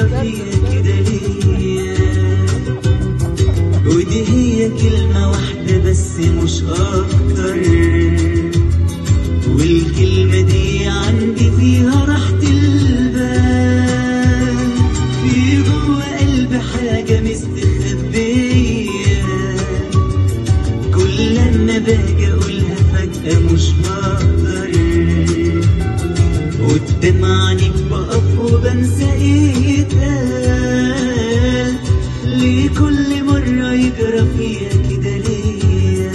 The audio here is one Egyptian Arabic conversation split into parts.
فيها كده ليه ودي هي كلمة واحدة بس مش أكتر والكلمة دي عندي فيها راحة البال في جوه قلبي حاجة مستخبية كل لما باجي أقولها فجأة مش بقدر قدام عينيك بقف وبنسى ايه يتقال ليه كل مرة يجرى فيها كده ليا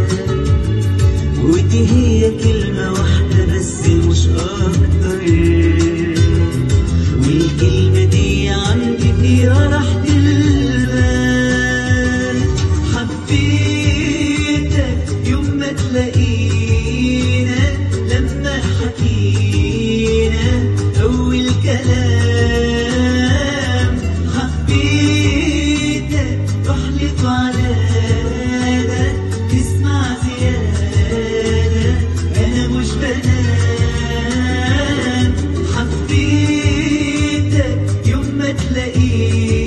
ودي هي كلمة واحدة بس مش أكتر والكلمة دي عندي فيها راحة البال حبيتك يوم ما تلاقينا لما حكينا أول كلام حبيتك تحلف على ده تسمع زيادة أنا مش بنام حبيتك يوم ما تلاقينا